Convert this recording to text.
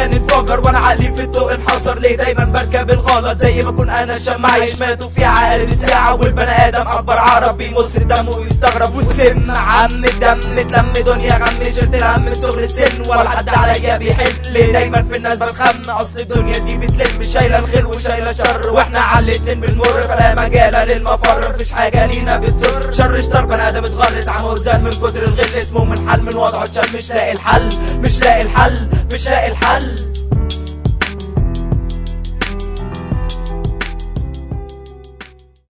كياني انفجر وانا عقلي في الضوء انحصر ليه دايما بركب الغلط زي ما اكون انا شماعة يشماتوا في عقل الساعة والبني ادم اكبر عرب بيمص الدم ويستغرب والسم عم الدم اتلم دنيا غم شلت الهم من صغر السن ولا حد عليا بيحن ليه دايما في الناس بتخم اصل الدنيا دي بتلم شايله الخير وشايله شر واحنا على الاتنين بنمر فلا مجال للمفر مفيش حاجه لينا بتزر شر شطار بني ادم اتغرت عمود زاد من كتر الغل اسمه من حل من وضعه اتشال مش لاقي الحل مش لاقي الحل مش لاقي الحل